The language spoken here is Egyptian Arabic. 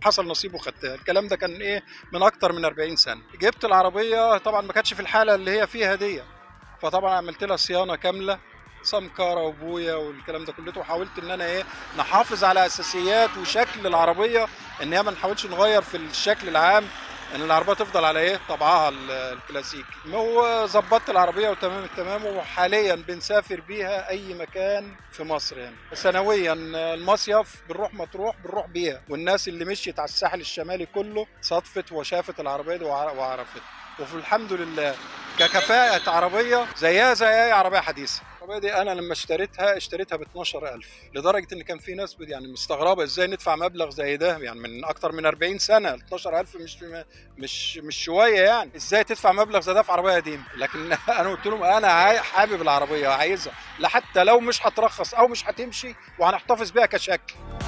حصل نصيب وخدتها الكلام ده كان ايه من اكتر من 40 سنه جبت العربيه طبعا ما كانتش في الحاله اللي هي فيها دي فطبعا عملت لها صيانه كامله سمكاره وبويا والكلام ده كله وحاولت ان انا ايه نحافظ على اساسيات وشكل العربيه ان هي ما نحاولش نغير في الشكل العام ان العربيه تفضل على ايه طبعها ال- الكلاسيكي هو ظبطت العربيه وتمام التمام وحاليا بنسافر بيها اي مكان في مصر يعني سنويا المصيف بنروح مطروح بنروح بيها والناس اللي مشيت على الساحل الشمالي كله صدفت وشافت العربيه دي وع- وعرفت وفي الحمد لله ككفاءة عربية زيها زي أي عربية حديثة العربية دي أنا لما اشتريتها اشتريتها ب 12000 لدرجة إن كان في ناس يعني مستغربة إزاي ندفع مبلغ زي ده يعني من أكتر من 40 سنة 12000 مش مش مش شوية يعني إزاي تدفع مبلغ زي ده في عربية قديمة لكن أنا قلت لهم أنا عاي- حابب العربية عايزها لحتى لو مش هترخص أو مش هتمشي وهنحتفظ بيها كشكل